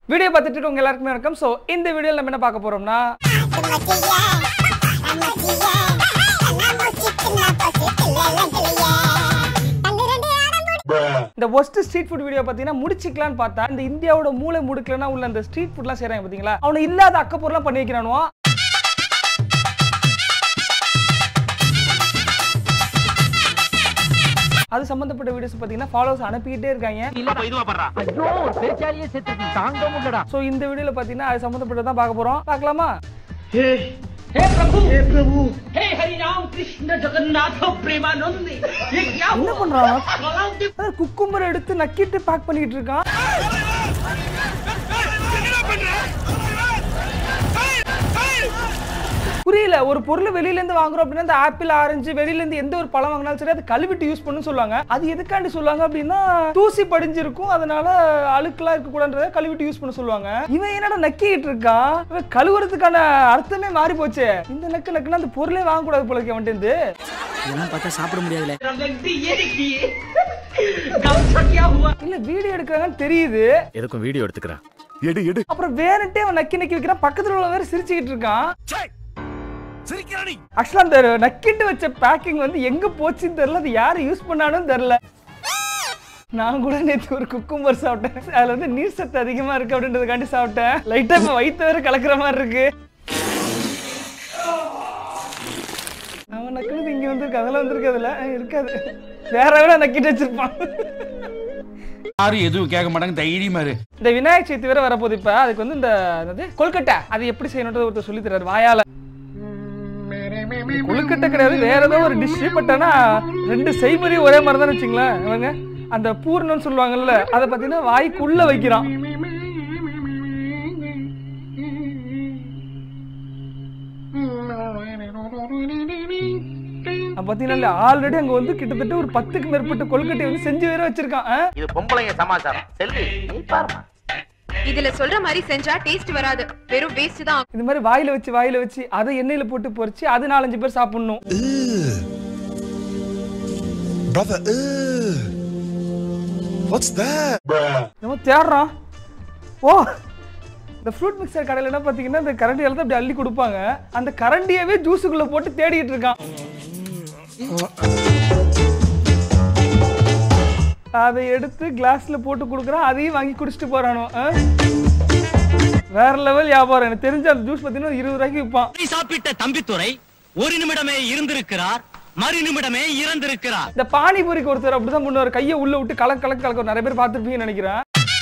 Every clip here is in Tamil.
வீடியோ பார்த்துட்டு இருக்கவங்க எல்லாருக்குமே வணக்கம் ஸோ இந்த வீடியோவில் நம்ம என்ன பார்க்க போறோம்னா இந்த ஒஸ்ட் ஸ்ட்ரீட் ஃபுட் வீடியோ பார்த்தீங்கன்னா முடிச்சிக்கலாம்னு பார்த்தா இந்த இந்தியாவோட மூளை முடுக்கலன்னா உள்ள அந்த ஸ்ட்ரீட் ஃபுட்லாம் செய்கிறாங்க பார்த்தீங்களா அவனை இல்லாத அக்கப்பொருளாம் பண்ணி வைக்கிறானுவா அது சம்பந்தப்பட்ட வீடியோஸ் பார்த்தீங்கன்னா ஃபாலோவர்ஸ் அனுப்பிக்கிட்டே இருக்காங்க ஐயோ ஒரு பேச்சாலியே செத்து தாங்க முடியலடா ஸோ இந்த வீடியோவில் பார்த்தீங்கன்னா அது சம்மந்தப்பட்டது தான் பார்க்க போகிறோம் பார்க்கலாமா என்ன பண்றான் குக்கும்பர் எடுத்து நக்கிட்டு பேக் பண்ணிட்டு இருக்கான் புரியல ஒரு பொருள் வெளியில இருந்து வாங்குறோம் அப்படின்னா இந்த ஆப்பிள் ஆரஞ்சு வெளியில இருந்து எந்த ஒரு பழம் வாங்கினாலும் சரி அது கழுவிட்டு யூஸ் பண்ணு சொல்லுவாங்க அது எதுக்காண்டி சொல்லுவாங்க அப்படின்னா தூசி படிஞ்சிருக்கும் அதனால அழுக்கெல்லாம் இருக்க கூடாதுன்றத கழுவிட்டு யூஸ் பண்ண சொல்லுவாங்க இவன் என்னடா நக்கிட்டு இருக்கான் இவன் கழுவுறதுக்கான அர்த்தமே மாறி போச்சு இந்த நக்கு நக்குன்னா அந்த பொருளே வாங்கக்கூடாது போல இருக்கு வந்துட்டு இதெல்லாம் பார்த்தா சாப்பிட முடியாதுல இல்ல வீடியோ எடுக்கிறாங்கன்னு தெரியுது எதுக்கும் வீடியோ எடுத்துக்கிறேன் எடு எடு அப்புறம் வேணுட்டே அவன் நக்கி நக்கி வைக்கிறான் பக்கத்துல உள்ள வேற சிரிச்சுக்கிட்டு இருக்கான் ஆக்சுவலா அந்த நக்கிட்டு வச்ச பேக்கிங் வந்து எங்க போச்சுன்னு தெரியல அது யாரு யூஸ் பண்ணாலும் தெரியல நான் கூட நேற்று ஒரு குக்கும்பர் சாப்பிட்டேன் அதுல வந்து நீர் சத்து அதிகமா இருக்கு அப்படின்றதுக்காண்டி சாப்பிட்டேன் லைட்டா இப்ப வயிற்று வேற கலக்குற மாதிரி இருக்கு அவன் நக்குனது இங்க வந்திருக்கு அதெல்லாம் வந்திருக்காதுல அஹ் இருக்காது வேற வேற நக்கிட்டு வச்சிருப்பான் யாரும் எதுவும் கேட்க மாட்டாங்க தைரியமா இரு இந்த விநாயகர் சதுர்த்தி வேற வரப்போகுது இப்ப அதுக்கு வந்து இந்த என்னது கொல்கட்டை அது எப்படி செய்யணும்ன்றது ஒருத்தர் சொல்லி தர்றாரு வாயால இது கொழுக்கட்டை கிடையாது வேற ஏதோ ஒரு டிஷ் பட் ஆனா ரெண்டு செய்முறை ஒரே மாதிரி தான் வச்சுங்களேன் இவங்க அந்த பூர்ணம்னு சொல்லுவாங்கல்ல அதை பார்த்தீங்கன்னா வாய்க்குள்ள வைக்கிறான் பார்த்தீங்கன்னா ஆல்ரெடி அங்க வந்து கிட்டத்தட்ட ஒரு பத்துக்கு மேற்பட்ட கொழுக்கட்டை வந்து செஞ்சு வேற வச்சிருக்கான் ஆ? இது பொம்பளைங்க சமாச்சாரம் செல்வி நீ பாருமா இதுல சொல்ற மாதிரி செஞ்சா டேஸ்ட் வராது வெறும் வேஸ்ட் தான் இந்த மாதிரி வாயில வச்சு வாயில வச்சு அதை எண்ணெயில போட்டு பொரிச்சு அது நாலஞ்சு பேர் சாப்பிடணும் brother uh. what's that நம்ம தேடுறோம் ஓ இந்த ஃப்ரூட் மிக்சர் கடையில் என்ன பார்த்தீங்கன்னா இந்த கரண்டியால தான் அப்படி அள்ளி கொடுப்பாங்க அந்த கரண்டியவே ஜூஸுக்குள்ள போட்டு தேடிட்டு இருக்கான் அதை எடுத்து கிளாஸ்ல போட்டு கொடுக்குறான் அதையும் வாங்கி குடிச்சிட்டு போறானோ ஆ? வேற லெவல் வியாபாரம் எனக்கு தெரிஞ்ச அந்த ஜூஸ் பார்த்தீங்கன்னா இருபது ரூபாய்க்கு விற்பான் சாப்பிட்ட தம்பித்துறை ஒரு நிமிடமே இருந்திருக்கிறார் மறு நிமிடமே இறந்திருக்கிறார் இந்த பானிபூரிக்கு ஒருத்தர் அப்படிதான் பண்ணுவார் கையை உள்ள விட்டு கலக்கு கலக்கு கலக்க நிறைய பேர் பார்த்துருப்பீங்கன்னு நினைக்கிறேன்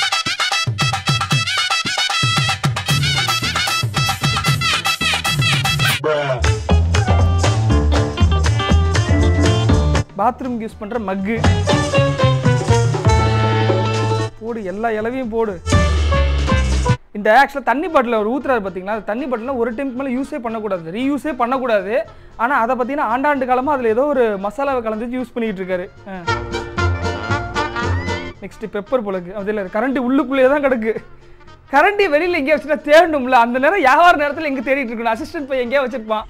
பாத்ரூம் யூஸ் பண்ற மக்கு போடு எல்லா இலவையும் போடு இந்த ஆக்சுவலாக தண்ணி பாட்டில் அவர் ஊத்துறாரு பார்த்தீங்களா அந்த தண்ணி பாட்டில் ஒரு டைம் மேலே யூஸே பண்ணக்கூடாது ரீயூஸே பண்ணக்கூடாது ஆனால் அதை பார்த்தீங்கன்னா ஆண்டாண்டு காலமாக அதில் ஏதோ ஒரு மசாலாவை கலந்து யூஸ் பண்ணிட்டு இருக்காரு நெக்ஸ்ட் பெப்பர் போலக்கு அது இல்லை கரண்டி உள்ளுக்குள்ளேயே தான் கிடக்கு கரண்டி வெளியில் எங்கேயா வச்சுட்டா தேடணும்ல அந்த நேரம் வியாபார நேரத்தில் எங்கே தேடிட்டு இருக்கணும் அசிஸ்டன்ட் போய் எங்கேயா வச்சிருப்பான்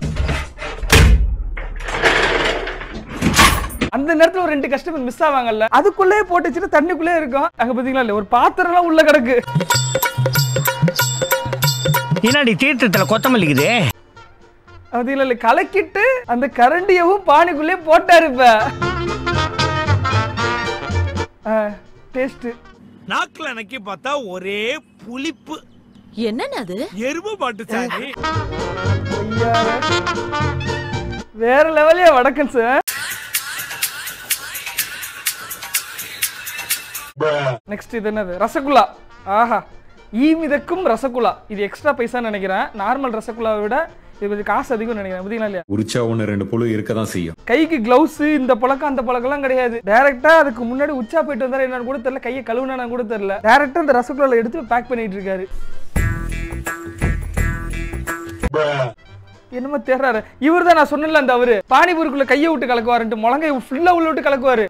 அந்த நேரத்துல ஒரு ரெண்டு கஸ்டமர் மிஸ் ஆவாங்கல்ல அதுக்குள்ளே போட்டு வச்சுட்டு தண்ணிக்குள்ளே இருக்கும் அங்க பாத்தீங்களா இல்ல ஒரு பாத்திரம்லாம் உள்ள கிடக்கு என்னடி தீர்த்தத்துல கொத்தமல்லிக்குது அது இல்ல இல்ல கலக்கிட்டு அந்த கரண்டியவும் பானிக்குள்ளே போட்டாரு இப்ப டேஸ்ட் நாக்குல நக்கி பார்த்தா ஒரே புளிப்பு என்னன்னு அது எருமை மாட்டு சாணி வேற லெவலே வடக்கன் சார் நெக்ஸ்ட் இது என்னது ரசகுல்லா ஆஹா ஈ மிதக்கும் ரசகுல்லா இது எக்ஸ்ட்ரா பைசான்னு நினைக்கிறேன் நார்மல் ரசகுல்லாவை விட இது கொஞ்சம் காசு அதிகம்னு நினைக்கிறேன் பார்த்தீங்களா இல்லையா உரிச்சா ஒன்று ரெண்டு புழு இருக்க தான் செய்யும் கைக்கு கிளவுஸ் இந்த பழக்கம் அந்த பழக்கம்லாம் கிடையாது டைரக்டா அதுக்கு முன்னாடி உச்சா போயிட்டு வந்தாரு என்னன்னு கூட தெரியல கையை கழுவுனா கூட தெரியல டைரக்டா இந்த ரசகுல்லால எடுத்து பேக் பண்ணிட்டு இருக்காரு என்னமோ தேர்றாரு இவர் தான் நான் சொன்னல அந்த அவரு பானிபூருக்குள்ள கையை விட்டு கலக்குவாருன்ட்டு முழங்கை ஃபுல்லா உள்ள விட்டு கலக்குவாரு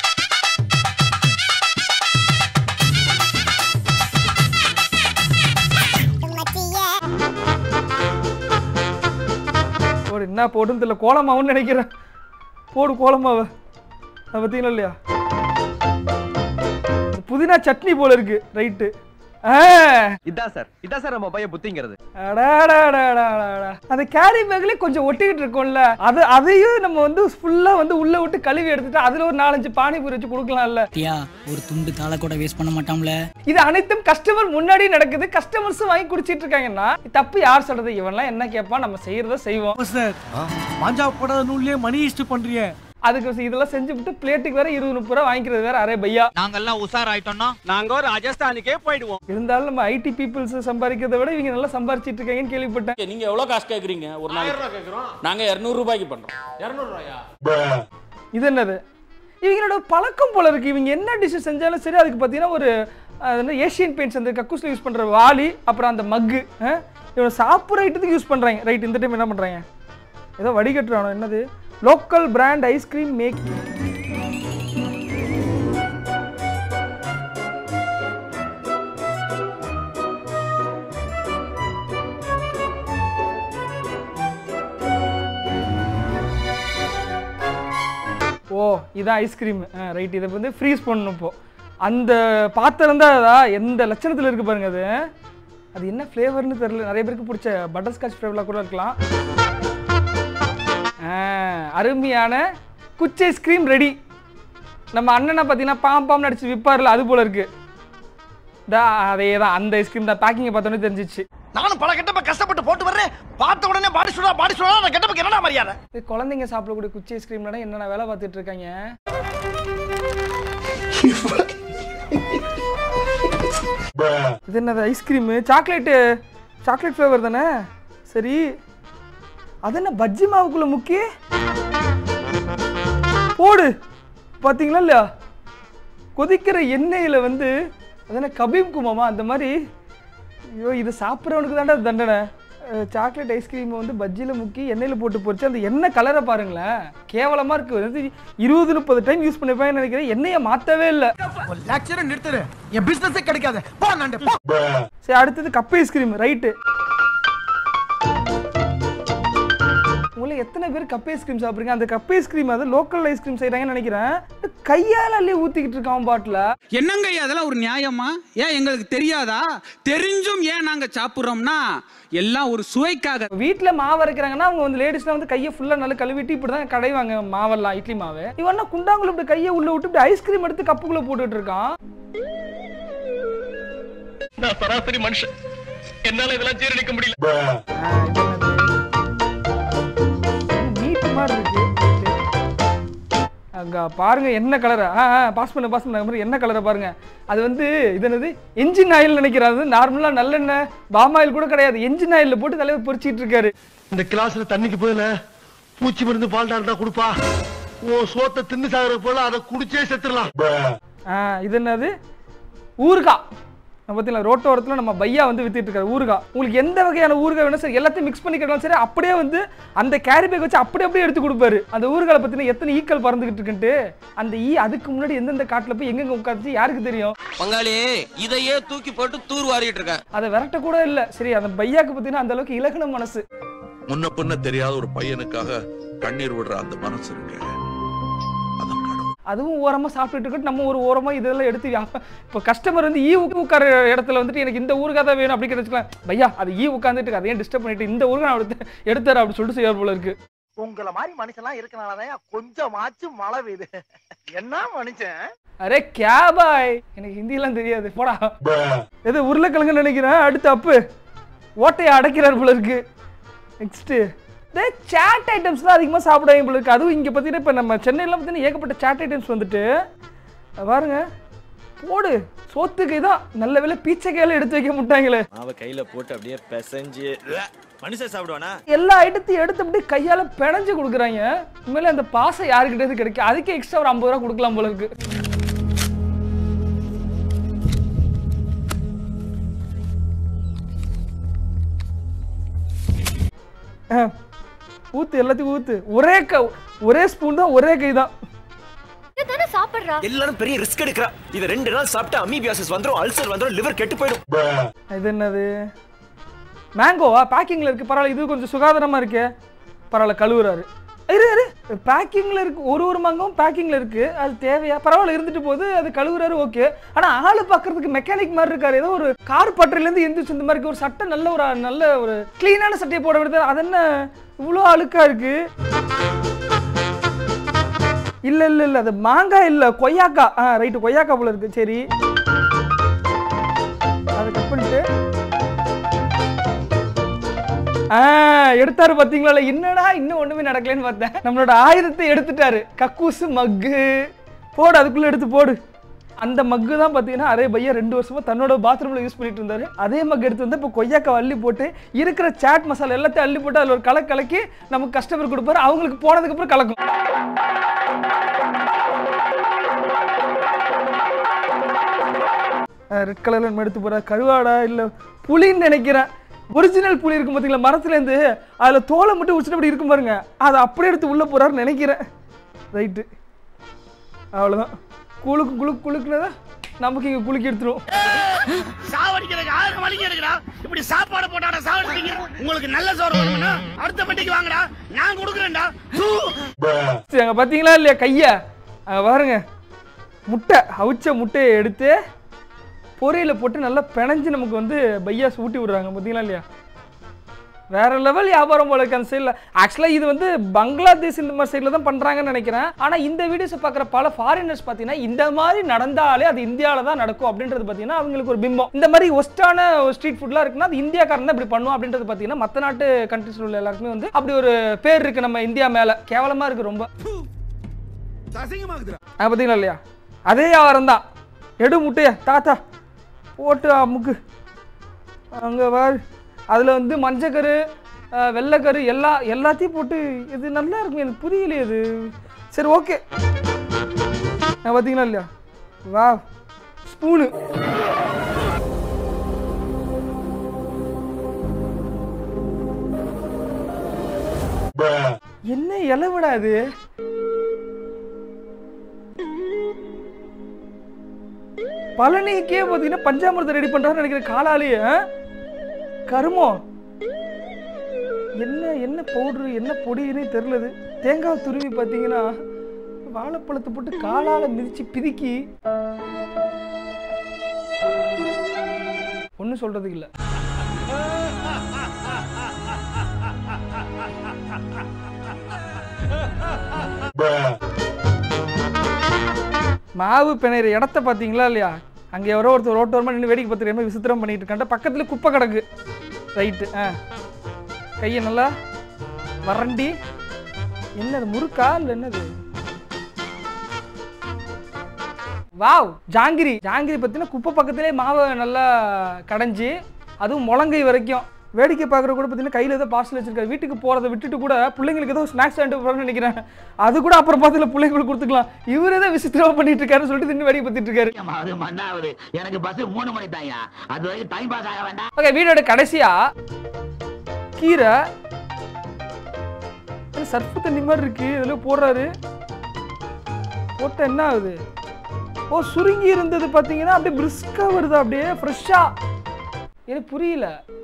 போடு என்ன போடுன்னு தெரியல கோலமாவுன்னு நினைக்கிறேன் போடு கோலமாவை அதை பார்த்தீங்களா இல்லையா புதினா சட்னி போல இருக்கு ரைட்டு ஆ இதான் சார் இதான் சார் நம்ம பையன் புத்திங்கிறது அடாடாடாடாடா. அந்த கேரி பேக்லயே கொஞ்சம் ஒட்டிக்கிட்டு இருக்கும்ல அது அதையும் நம்ம வந்து ஃபுல்லா வந்து உள்ள விட்டு கழுவி எடுத்துட்டு அதுல ஒரு நாலஞ்சு பானிபூரி வச்சு கொடுக்கலாம்ல டியா ஒரு துண்டு தாளை கூட வேஸ்ட் பண்ண மாட்டாம்ல இது அனைத்தும் கஸ்டமர் முன்னாடி நடக்குது கஸ்டமர்ஸ் வாங்கி குடிச்சிட்டு இருக்காங்கன்னா தப்பு யார் சொல்றது இவன்லாம் என்ன கேட்பான் நம்ம செய்யறத செய்வோம் சார் மாஞ்சா போடாத நூல்லே மணி ஈஸ்ட் பண்றீங்க அதுக்கு இதெல்லாம் செஞ்சு விட்டு பிளேட்டுக்கு வேற இருபது முப்பது ரூபா வாங்கிக்கிறது வேற அரே பையா நாங்கெல்லாம் உஷார் ஆயிட்டோம்னா நாங்க ராஜஸ்தானுக்கே போயிடுவோம் இருந்தாலும் நம்ம ஐடி பீப்புள்ஸ் சம்பாதிக்கிறத விட இவங்க நல்லா சம்பாரிச்சிட்டு இருக்காங்கன்னு கேள்விப்பட்டேன் நீங்க எவ்வளவு காசு கேக்குறீங்க ஒரு நாளைக்கு நாங்க 200 ரூபாய்க்கு பண்றோம் இது என்னது இவங்களோட பழக்கம் போல இருக்கு இவங்க என்ன டிஷ் செஞ்சாலும் சரி அதுக்கு பார்த்தீங்கன்னா ஒரு அது என்ன ஏஷியன் பெயிண்ட்ஸ் அந்த கக்கூஸ்ல யூஸ் பண்ற வாளி அப்புறம் அந்த மக்கு இவங்க சாப்பிட்ற ஐட்டத்துக்கு யூஸ் பண்றாங்க ரைட் இந்த டைம் என்ன பண்றாங்க ஏதோ வடிகட்டுறானோ என்னது local brand ice cream make oh இதான் ஐஸ்கிரீம் ரைட் இதை வந்து ஃப்ரீஸ் பண்ணணும் இப்போ அந்த பாத்திரம் தான் அதா எந்த லட்சணத்தில் இருக்கு பாருங்க அது அது என்ன ஃப்ளேவர்னு தெரியல நிறைய பேருக்கு பிடிச்ச பட்டர் ஸ்காட்ச் ஃப்ளேவரில் கூட இருக்கலாம் ஆ, அருமையான குச்சி ஐஸ்கிரீம் ரெடி நம்ம அண்ணனை பார்த்தீங்கன்னா பாம் பாம் நடிச்சு விற்பார்ல அது போல இருக்கு தா அதே தான் அந்த ஐஸ்கிரீம் தான் பேக்கிங்கை பார்த்தோன்னே தெரிஞ்சிச்சு நானும் பல கெட்டப்ப கஷ்டப்பட்டு போட்டு வர்றேன் பார்த்த உடனே பாடி சுடா பாடி சுடா அந்த கெட்டப்புக்கு என்னடா மரியாதை இது குழந்தைங்க சாப்பிடக்கூடிய குச்சி ஐஸ்கிரீம்லனா என்னென்ன வேலை பார்த்துட்டு இருக்காங்க இது என்னது ஐஸ்கிரீமு சாக்லேட்டு சாக்லேட் ஃப்ளேவர் தானே சரி அது என்ன பஜ்ஜி மாவுக்குள்ள முக்கி போடு பார்த்தீங்களா இல்லையா கொதிக்கிற எண்ணெயில் வந்து அது என்ன கபீம் குமாமா அந்த மாதிரி ஐயோ இதை சாப்பிட்றவனுக்கு தான்டா தண்டனை சாக்லேட் ஐஸ்கிரீமை வந்து பஜ்ஜியில் முக்கி எண்ணெயில் போட்டு பொரிச்சு அந்த எண்ணெய் கலரை பாருங்களேன் கேவலமாக இருக்குது வந்து இருபது முப்பது டைம் யூஸ் பண்ணிருப்பேன் நினைக்கிறேன் எண்ணெயை மாற்றவே இல்லை லட்சம் நிறுத்துரு என் பிசினஸே கிடைக்காது போ நாண்டு போ சரி அடுத்தது கப் ஐஸ்கிரீம் ரைட்டு உங்களை எத்தனை பேர் கப் ஐஸ்கிரீம் சாப்பிட்றீங்க அந்த கப் ஐஸ்கிரீம் அது லோக்கல் ஐஸ்கிரீம் செய்கிறாங்கன்னு நினைக்கிறேன் கையால் அள்ளி ஊற்றிக்கிட்டு இருக்கான் பாட்டில் என்னங்க ஐயா, அதெல்லாம் ஒரு நியாயமா ஏன் எங்களுக்கு தெரியாதா தெரிஞ்சும் ஏன் நாங்க சாப்பிடுறோம்னா எல்லாம் ஒரு சுவைக்காக வீட்டில் மாவு அரைக்கிறாங்கன்னா அவங்க வந்து லேடிஸ்லாம் வந்து கையை ஃபுல்லாக நல்லா கழுவிட்டு இப்படி தான் கடைவாங்க மாவெல்லாம் இட்லி மாவு இவன் என்ன குண்டாங்குள்ள இப்படி கையை உள்ள விட்டு இப்படி ஐஸ்கிரீம் எடுத்து கப்புக்குள்ளே போட்டுட்டு இருக்கான் நான் சராசரி மனுஷன் என்னால இதெல்லாம் ஜீரணிக்க முடியல நீட் மாதிரி இருக்கு அங்க பாருங்க என்ன கலர் ஆ பாஸ் பண்ண பாஸ் பண்ண மாதிரி என்ன கலரை பாருங்க அது வந்து இது என்னது என்ஜின் ஆயில் நினைக்கிறேன் அது நார்மலாக நல்லெண்ணெய் பாம் ஆயில் கூட கிடையாது என்ஜின் ஆயிலில் போட்டு தலைவர் பொரிச்சிட்டு இருக்காரு இந்த கிளாஸ்ல தண்ணிக்கு போயில பூச்சி மருந்து பால் இருந்தா கொடுப்பா ஓ சோத்தை தின்னு சாகுற போல அதை குடிச்சே செத்துடலாம் ஆ இது என்னது ஊறுகாய் நம்ம பார்த்தீங்களா ரோட்டோரத்தில் நம்ம பையா வந்து வித்துட்டு இருக்காரு ஊறுகாய் உங்களுக்கு எந்த வகையான ஊறுகாய் வேணும் சரி எல்லாத்தையும் மிக்ஸ் பண்ணிக்கலாம் சரி அப்படியே வந்து அந்த கேரி பேக் வச்சு அப்படியே அப்படியே எடுத்து கொடுப்பாரு அந்த ஊறுகாய் பற்றின எத்தனை ஈக்கள் பறந்துகிட்டு இருக்குன்ட்டு அந்த ஈ அதுக்கு முன்னாடி எந்தெந்த காட்டில் போய் எங்கெங்க உட்காந்துச்சு யாருக்கு தெரியும் பங்காளி இதையே தூக்கி போட்டு தூர் வாரிட்டு இருக்கேன் அதை விரட்ட கூட இல்லை சரி அந்த பையாக்கு பார்த்தீங்கன்னா அந்த அளவுக்கு இலகுன மனசு முன்ன பின்ன தெரியாத ஒரு பையனுக்காக கண்ணீர் விடுற அந்த மனசு இருக்கு அதான் கடவுள் அதுவும் ஓரமாக சாப்பிட்டுட்டு இருக்கட்டும் நம்ம ஒரு ஓரமாக இதெல்லாம் எடுத்து வியாப- இப்போ கஸ்டமர் வந்து ஈ உட்கா- உட்கார இடத்துல வந்துட்டு எனக்கு இந்த ஊறுகாய் தான் வேணும் அப்படி வச்சுக்கலாம் பையா அது ஈ உட்காந்துட்டு அதையும் டிஸ்டர்ப் பண்ணிட்டு இந்த ஊறுகாய் நான் எடுத்து எடுத்தாரு அப்படி சொல்லிட்டு செய்வார் போல இருக்கு உங்களை மாதிரி மனுஷன்லாம் இருக்கனாலதான் கொஞ்சமாச்சும் மழை பெய்யுது என்ன மனுஷன் அரே கே பாய் எனக்கு ஹிந்தியெல்லாம் தெரியாது போடா எது உருளைக்கிழங்கு நினைக்கிறேன் அடுத்து அப்பு ஓட்டையை அடைக்கிறார் போல இருக்கு நெக்ஸ்ட்டு இந்த சாட் ஐட்டம்ஸ் தான் அதிகமாக சாப்பிடுவாங்க போல இருக்கு அதுவும் இங்கே பார்த்தீங்கன்னா இப்போ நம்ம சென்னையில் பார்த்தீங்கன்னா ஏகப்பட்ட சாட் ஐட்டம்ஸ் வந்துட்டு அத பாருங்க போடு சோத்துக்கு இதான் நல்ல வேலை பீச்சைக்கையில எடுத்து வைக்க முட்டாங்களே அவ கையில போட்டு அப்படியே பிசைஞ்சு மனுஷன் சாப்பிடுவானா எல்லா ஐட்டத்தையும் எடுத்து அப்படியே கையால் பிணைஞ்சு கொடுக்குறாங்க உண்மையிலே அந்த பாசம் யாருக்கிட்ட இருந்து கிடைக்கும் அதுக்கே எக்ஸ்ட்ரா ஒரு ஐம்பது ரூபா கொடுக்கலாம் போல இருக்கு அஹ், ஊத்து எல்லாத்தையும் ஊத்து ஒரே க ஒரே ஸ்பூன் தான் ஒரே கை தான் தானே சாப்பிடுறா எல்லாரும் பெரிய ரிஸ்க் எடுக்கிறா இத ரெண்டு நாள் சாப்பிட்டா அமீபியாசிஸ் வந்துரும் அல்சர் வந்துரும் லிவர் கெட்டு போயிடும் இது என்னது மேங்கோவா பேக்கிங்ல இருக்கு பரவாயில்ல இது கொஞ்சம் சுகாதாரமா இருக்கே பரவாயில்ல கழுவுறாரு இரு இரு பேக்கிங்கில் இருக்கு ஒரு ஒரு மங்கவும் பேக்கிங்கில் இருக்கு அது தேவையா பரவாயில்ல இருந்துட்டு போகுது அது கழுவுறாரு ஓகே ஆனால் ஆள் பார்க்கறதுக்கு மெக்கானிக் மாதிரி இருக்காரு ஏதோ ஒரு கார் பட்டறையிலேருந்து எந்திரிச்சு இந்த மாதிரி இருக்கு. ஒரு சட்டை நல்ல ஒரு நல்ல ஒரு க்ளீனான சட்டையை போட விடுது அது என்ன இவ்வளோ அழுக்கா இருக்கு இல்ல இல்ல இல்ல அது மாங்காய் இல்ல கொய்யாக்கா ஆ ரைட்டு கொய்யாக்கா போல இருக்கு சரி அதை கட் பண்ணிட்டு ஆ எடுத்தாரு பாத்தீங்களா இல்ல, என்னடா இன்னும் ஒண்ணுமே நடக்கலன்னு பார்த்தேன் நம்மளோட ஆயுதத்தை எடுத்துட்டாரு கக்கூசு மக்கு போடு அதுக்குள்ள எடுத்து போடு அந்த மக்கு தான் பார்த்தீங்கன்னா அரே பையா ரெண்டு வருஷமா தன்னோட பாத்ரூம்ல யூஸ் பண்ணிட்டு இருந்தாரு அதே மக் எடுத்து வந்து இப்போ கொய்யாக்கா அள்ளி போட்டு இருக்கிற சாட் மசாலா எல்லாத்தையும் அள்ளி போட்டு அதில் ஒரு கலக்கு கலக்கி நமக்கு கஸ்டமர் கொடுப்பாரு அவங்களுக்கு போனதுக்கு அப்புறம் கலக்கும் ரெட் கலர்ல நம்ம எடுத்து போற கருவாடா இல்ல புளின்னு நினைக்கிறேன் ஒரிஜினல் புளி இருக்கும் பார்த்தீங்களா மரத்துலேருந்து அதில் தோலை மட்டும் உச்சிட்டு அப்படி இருக்கும் பாருங்க அதை அப்படியே எடுத்து உள்ளே போறாருன்னு நினைக்கிறேன் ரைட்டு அவ்வளோதான் குளுக்கு குளுக்கு குளுக்குனதா நமக்கு இங்கே குலுக்கி எடுத்துரும் சாவடிக்கிறதுக்கு ஆயிரம் மணிக்கு இருக்குடா இப்படி சாப்பாடு போட்டாடா சாவடிப்பீங்க உங்களுக்கு நல்ல சோறு வேணும்னா அடுத்த பெட்டிக்கு வாங்கடா நான் கொடுக்குறேன்டா சரி அங்கே பார்த்தீங்களா இல்லையா கையை அங்கே பாருங்க முட்டை அவிச்ச முட்டையை எடுத்து பொரியல போட்டு நல்லா பிணைஞ்சு நமக்கு வந்து பையாஸ் ஊட்டி விடுறாங்க பார்த்தீங்களா இல்லையா வேற லெவல் வியாபாரம் போல இருக்கு அந்த சைடில் ஆக்சுவலாக இது வந்து பங்களாதேஷ் இந்த மாதிரி சைடில் தான் பண்ணுறாங்கன்னு நினைக்கிறேன் ஆனால் இந்த வீடியோஸை பார்க்குற பல ஃபாரினர்ஸ் பார்த்தீங்கன்னா இந்த மாதிரி நடந்தாலே அது இந்தியாவில் தான் நடக்கும் அப்படின்றது பார்த்தீங்கன்னா அவங்களுக்கு ஒரு பிம்பம் இந்த மாதிரி ஒஸ்டான ஸ்ட்ரீட் ஃபுட்லாம் இருக்குன்னா அது இந்தியாக்காரன் தான் இப்படி பண்ணுவோம் அப்படின்றது பார்த்தீங்கன்னா மற்ற நாட்டு கண்ட்ரிஸில் உள்ள எல்லாருக்குமே வந்து அப்படி ஒரு பேர் இருக்கு நம்ம இந்தியா மேலே கேவலமாக இருக்கு ரொம்ப ஆ பார்த்தீங்களா இல்லையா அதே வியாபாரம் தான் எடு முட்டைய தாத்தா போட்டு அமுக்கு அங்கே வாரு அதில் வந்து மஞ்சக்கரு அஹ், வெள்ளைக்கரு எல்லா எல்லாத்தையும் போட்டு இது நல்லா இருக்கும் எனக்கு புரியலையே இது சரி ஓகே பார்த்தீங்களா இல்லையா வா ஸ்பூனு என்ன இலவிடா இது பழனிக்கே பார்த்தீங்கன்னா பஞ்சாமிரதம் ரெடி பண்றாருன்னு நினைக்கிறேன் காலாலேயே ஆ? கருமம் என்ன என்ன பவுட்ரு என்ன பொடின்னே தெரிலது தேங்காய் துருவி பார்த்தீங்கன்னா வாழைப்பழத்தை போட்டு காலால மிதிச்சு பிதுக்கி ஒன்றும் சொல்றதுக்கு இல்லை மாவு பிணையிற இடத்த பார்த்தீங்களா இல்லையா அங்கே யாரோ ஒருத்தர் ரோட்டோரமாக நின்று வேடிக்கை பார்த்துட்டு என்ன விசித்திரம் பண்ணிட்டு இருக்காண்ட பக்கத்தில் குப்பை கிடக்கு ரைட்டு ஆ கையை நல்லா வறண்டி என்னது முறுக்கா இல்லை என்னது வாவ் ஜாங்கிரி ஜாங்கிரி பார்த்தீங்கன்னா குப்பை பக்கத்திலே மாவை நல்லா கடைஞ்சி அதுவும் முழங்கை வரைக்கும் வேடிக்கை பார்க்குற கூட பார்த்தீங்கன்னா கையில் ஏதோ பார்சல் வச்சிருக்காரு வீட்டுக்கு போகிறத விட்டுட்டு கூட பிள்ளைங்களுக்கு ஏதோ ஸ்நாக்ஸ் வாங்கிட்டு போகிறேன்னு நினைக்கிறேன் அது கூட அப்புறம் பார்த்துல பிள்ளைங்களுக்கு கொடுத்துக்கலாம் இவர் ஏதோ விசித்திரமா பண்ணிட்டு இருக்காருன்னு சொல்லிட்டு தின்னு வேடிக்கை பார்த்துட்டு இருக்காரு அது மண்ணாவது எனக்கு பஸ் மூணு மணி தாயா அது வரைக்கும் டைம் பாஸ் ஆக வேண்டாம் ஓகே வீடியோட கடைசியா கீரை இது சர்ஃபு தண்ணி மாதிரி இருக்கு இதுல போடுறாரு போட்ட என்ன ஆகுது ஓ சுருங்கி இருந்தது பாத்தீங்கன்னா அப்படியே பிரிஸ்கா வருது அப்படியே ஃப்ரெஷ்ஷா எனக்கு புரியல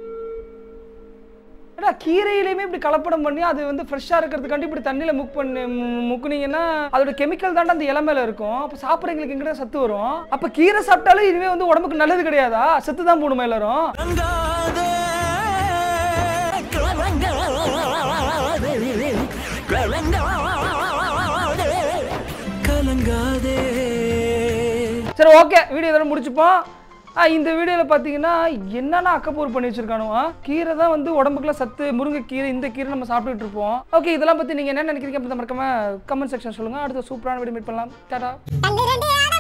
ஏடா கீரையிலையுமே இப்படி கலப்படம் பண்ணி அது வந்து ஃப்ரெஷ்ஷாக இருக்கிறதுக்காண்டி இப்படி தண்ணியில் முக் பண்ணி மு- முக்குனீங்கன்னா அதோட கெமிக்கல் தாண்டா அந்த இலை மேல இருக்கும் அப்போ சாப்பிட்றவங்களுக்கு எங்கிட்ட சத்து வரும் அப்போ கீரை சாப்பிட்டாலும் இதுவே வந்து உடம்புக்கு நல்லது கிடையாதா சத்து தான் போடுமா எல்லாரும் கலங்காதே சரி ஓகே வீடியோ இதோட முடிச்சுப்போம் ஆ, இந்த வீடியோவில் பார்த்தீங்கன்னா என்னென்ன அக்கப்பூர் பண்ணி வச்சிருக்கானுவா கீரை தான் வந்து உடம்புக்குலாம் சத்து முருங்கைக்கீரை இந்த கீரை நம்ம சாப்பிட்டுட்டு இருப்போம் ஓகே இதெல்லாம் பற்றி நீங்கள் என்ன நினைக்கிறீங்க அப்படி மறக்காம கமெண்ட் செக்ஷன் சொல்லுங்கள் அடுத்த சூப்பரான வீடியோ மீட் பண்ணலாம் டாடா